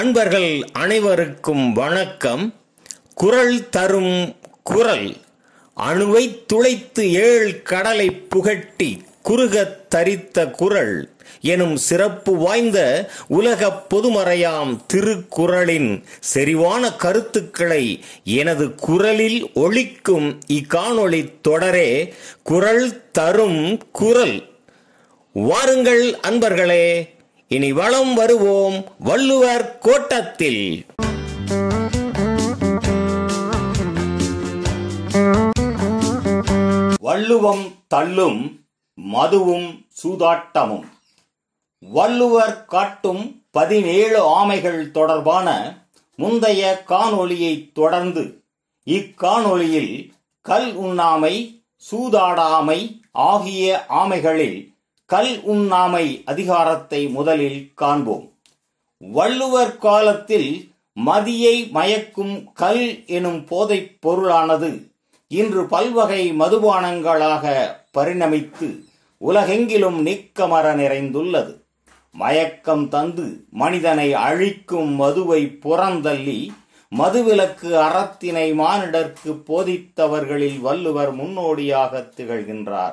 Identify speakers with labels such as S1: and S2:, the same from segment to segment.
S1: அன்பர்கள் அனைவருக்கும் வணக்கம் குரல் தரும் குரல் அணுவை துளைத்து ஏழ் கடலை புகட்டி குறுகத் தரித்த குரல் எனும் சிறப்பு வாய்ந்த உலக பொதுமறையாம் திருக்குறளின் செறிவான கருத்துக்களை எனது குரலில் ஒழிக்கும் இக்காணொளி தொடரே குரல் தரும் குரல் வாருங்கள் அன்பர்களே இனி வளம் வருவோம் வள்ளுவர் கோட்டத்தில் வள்ளுவம் தள்ளும் மதுவும் சூதாட்டமும் வள்ளுவர் காட்டும் பதினேழு ஆமைகள் தொடர்பான முந்தைய காணொளியை தொடர்ந்து இக்காணொளியில் கல் உண்ணாமை சூதாடாமை ஆகிய ஆமைகளில் கல் உண்ணாமை அதிகாரத்தை முதலில் காண்போம் வள்ளுவர் காலத்தில் மதியை மயக்கும் கல் எனும் போதைப் பொருளானது இன்று பல்வகை மதுபானங்களாக பரிணமித்து உலகெங்கிலும் நிக்கமர நிறைந்துள்ளது மயக்கம் தந்து மனிதனை அழிக்கும் மதுவை புறந்தள்ளி மதுவிலக்கு அறத்தினை மானிடர்க்கு போதித்தவர்களில் வள்ளுவர் முன்னோடியாக திகழ்கின்றார்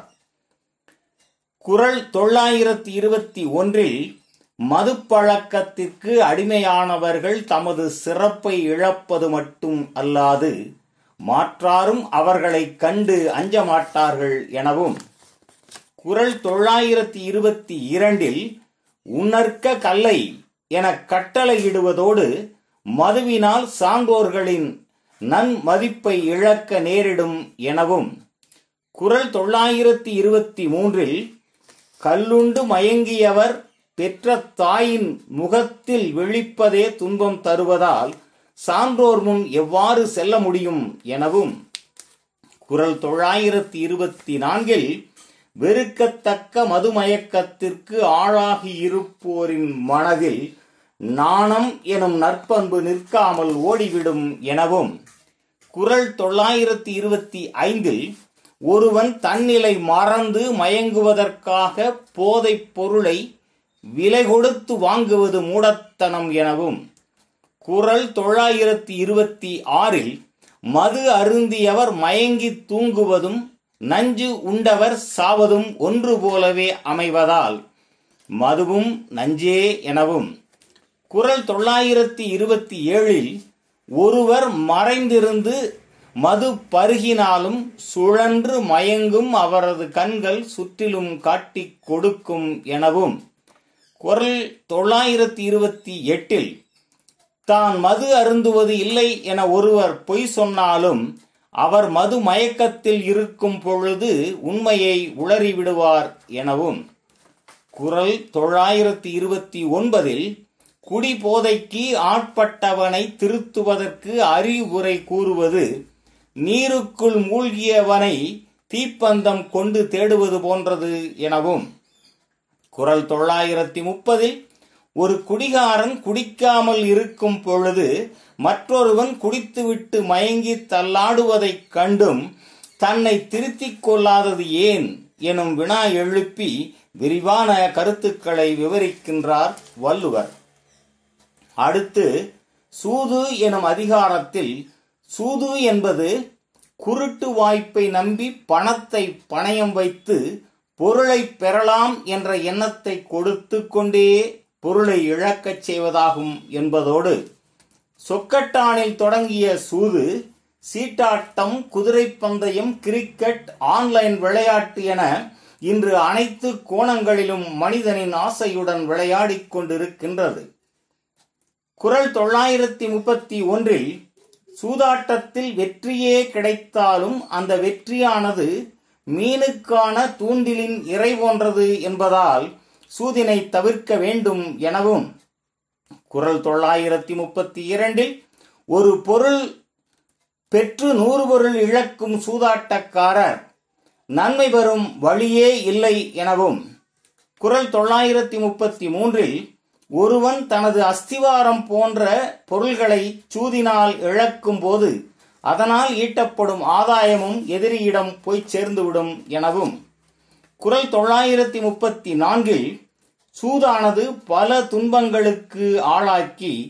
S1: குரல் தொள்ளாயிரத்தி இருபத்தி ஒன்றில் மதுப்பழக்கத்திற்கு அடிமையானவர்கள் தமது சிறப்பை இழப்பது மட்டும் அல்லாது மாற்றாரும் அவர்களை கண்டு அஞ்ச மாட்டார்கள் எனவும் குரல் தொள்ளாயிரத்தி இருபத்தி இரண்டில் உன்னற்க கல்லை என கட்டளையிடுவதோடு மதுவினால் சான்றோர்களின் நன்மதிப்பை இழக்க நேரிடும் எனவும் குரல் தொள்ளாயிரத்தி இருபத்தி மூன்றில் கல்லுண்டு மயங்கியவர் பெற்ற தாயின் முகத்தில் விழிப்பதே துன்பம் தருவதால் சான்றோர் முன் எவ்வாறு செல்ல முடியும் எனவும் குரல் தொள்ளாயிரத்தி இருபத்தி நான்கில் வெறுக்கத்தக்க மதுமயக்கத்திற்கு ஆளாகி இருப்போரின் மனதில் நாணம் எனும் நற்பண்பு நிற்காமல் ஓடிவிடும் எனவும் குரல் தொள்ளாயிரத்தி இருபத்தி ஐந்தில் ஒருவன் தன்னிலை மறந்து மயங்குவதற்காக போதைப் பொருளை விலை கொடுத்து வாங்குவது மூடத்தனம் எனவும் குரல் தொள்ளாயிரத்தி இருபத்தி ஆறில் மது அருந்தியவர் மயங்கி தூங்குவதும் நஞ்சு உண்டவர் சாவதும் ஒன்று போலவே அமைவதால் மதுவும் நஞ்சே எனவும் குரல் தொள்ளாயிரத்தி இருபத்தி ஏழில் ஒருவர் மறைந்திருந்து மது பருகினாலும் சுழன்று மயங்கும் அவரது கண்கள் சுற்றிலும் காட்டிக் கொடுக்கும் எனவும் குரல் தொள்ளாயிரத்தி இருபத்தி எட்டில் தான் மது அருந்துவது இல்லை என ஒருவர் பொய் சொன்னாலும் அவர் மது மயக்கத்தில் இருக்கும் பொழுது உண்மையை உளறிவிடுவார் எனவும் குரல் தொள்ளாயிரத்தி இருபத்தி ஒன்பதில் குடி போதைக்கு ஆட்பட்டவனை திருத்துவதற்கு அறிவுரை கூறுவது நீருக்குள் மூழ்கியவனை தீப்பந்தம் கொண்டு தேடுவது போன்றது எனவும் குரல் தொள்ளாயிரத்தி முப்பதில் ஒரு குடிகாரன் குடிக்காமல் இருக்கும் பொழுது மற்றொருவன் குடித்துவிட்டு மயங்கி தள்ளாடுவதைக் கண்டும் தன்னை திருத்திக் கொள்ளாதது ஏன் எனும் வினா எழுப்பி விரிவான கருத்துக்களை விவரிக்கின்றார் வள்ளுவர் அடுத்து சூது எனும் அதிகாரத்தில் சூது என்பது குருட்டு வாய்ப்பை நம்பி பணத்தை பணயம் வைத்து பொருளை பெறலாம் என்ற எண்ணத்தை கொடுத்து கொண்டே பொருளை இழக்கச் செய்வதாகும் என்பதோடு சொக்கட்டானில் தொடங்கிய சூது சீட்டாட்டம் குதிரை பந்தயம் கிரிக்கெட் ஆன்லைன் விளையாட்டு என இன்று அனைத்து கோணங்களிலும் மனிதனின் ஆசையுடன் விளையாடிக் கொண்டிருக்கின்றது குரல் தொள்ளாயிரத்தி முப்பத்தி ஒன்றில் சூதாட்டத்தில் வெற்றியே கிடைத்தாலும் அந்த வெற்றியானது மீனுக்கான தூண்டிலின் இறை போன்றது என்பதால் சூதினை தவிர்க்க வேண்டும் எனவும் குரல் தொள்ளாயிரத்தி முப்பத்தி இரண்டில் ஒரு பொருள் பெற்று நூறு பொருள் இழக்கும் சூதாட்டக்காரர் நன்மை பெறும் வழியே இல்லை எனவும் குரல் தொள்ளாயிரத்தி முப்பத்தி மூன்றில் ஒருவன் தனது அஸ்திவாரம் போன்ற பொருள்களை சூதினால் இழக்கும் போது அதனால் ஈட்டப்படும் ஆதாயமும் எதிரியிடம் போய் சேர்ந்துவிடும் எனவும் குரல் தொள்ளாயிரத்தி முப்பத்தி நான்கில் சூதானது பல துன்பங்களுக்கு ஆளாக்கி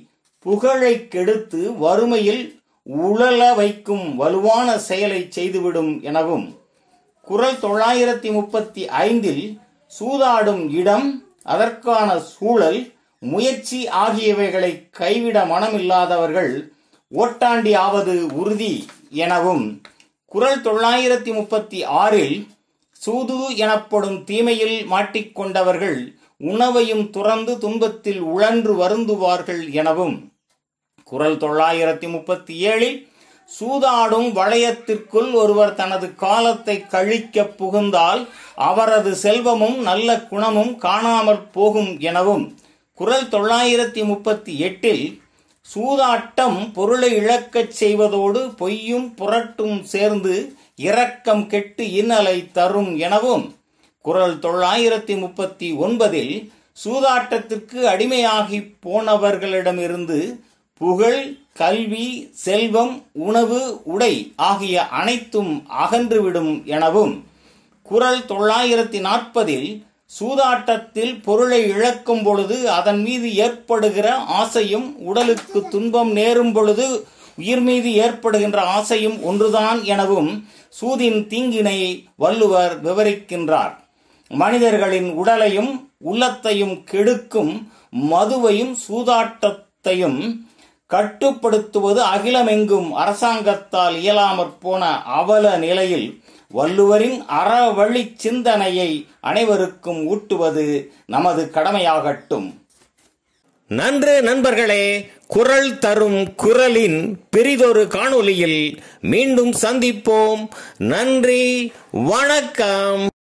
S1: புகழை கெடுத்து வறுமையில் உழல வைக்கும் வலுவான செயலை செய்துவிடும் எனவும் குரல் தொள்ளாயிரத்தி முப்பத்தி ஐந்தில் சூதாடும் இடம் அதற்கான சூழல் முயற்சி ஆகியவைகளை கைவிட மனமில்லாதவர்கள் ஓட்டாண்டி ஆவது உறுதி எனவும் குரல் தொள்ளாயிரத்தி முப்பத்தி ஆறில் சூது எனப்படும் தீமையில் மாட்டிக்கொண்டவர்கள் உணவையும் துறந்து துன்பத்தில் உழன்று வருந்துவார்கள் எனவும் குரல் தொள்ளாயிரத்தி முப்பத்தி ஏழில் சூதாடும் வளையத்திற்குள் ஒருவர் தனது காலத்தை கழிக்க புகுந்தால் அவரது செல்வமும் நல்ல குணமும் காணாமற் போகும் எனவும் குரல் தொள்ளாயிரத்தி முப்பத்தி எட்டில் சூதாட்டம் பொருளை இழக்கச் செய்வதோடு பொய்யும் புரட்டும் சேர்ந்து இரக்கம் கெட்டு இன்னலை தரும் எனவும் குரல் தொள்ளாயிரத்தி முப்பத்தி ஒன்பதில் சூதாட்டத்திற்கு அடிமையாகி போனவர்களிடமிருந்து புகழ் கல்வி செல்வம் உணவு உடை ஆகிய அனைத்தும் அகன்றுவிடும் எனவும் குரல் தொள்ளாயிரத்தி நாற்பதில் சூதாட்டத்தில் பொருளை இழக்கும் பொழுது அதன் மீது ஏற்படுகிற ஆசையும் உடலுக்கு துன்பம் நேரும் பொழுது உயிர் மீது ஏற்படுகின்ற ஆசையும் ஒன்றுதான் எனவும் சூதின் தீங்கினை வள்ளுவர் விவரிக்கின்றார் மனிதர்களின் உடலையும் உள்ளத்தையும் கெடுக்கும் மதுவையும் சூதாட்டத்தையும் கட்டுப்படுத்துவது அகிலமெங்கும் அரசாங்கத்தால் இயலாமற் போன அவல நிலையில் வள்ளுவரின் அறவழி சிந்தனையை அனைவருக்கும் ஊட்டுவது நமது கடமையாகட்டும் நன்று நண்பர்களே குரல் தரும் குரலின் பெரிதொரு காணொளியில் மீண்டும் சந்திப்போம் நன்றி வணக்கம்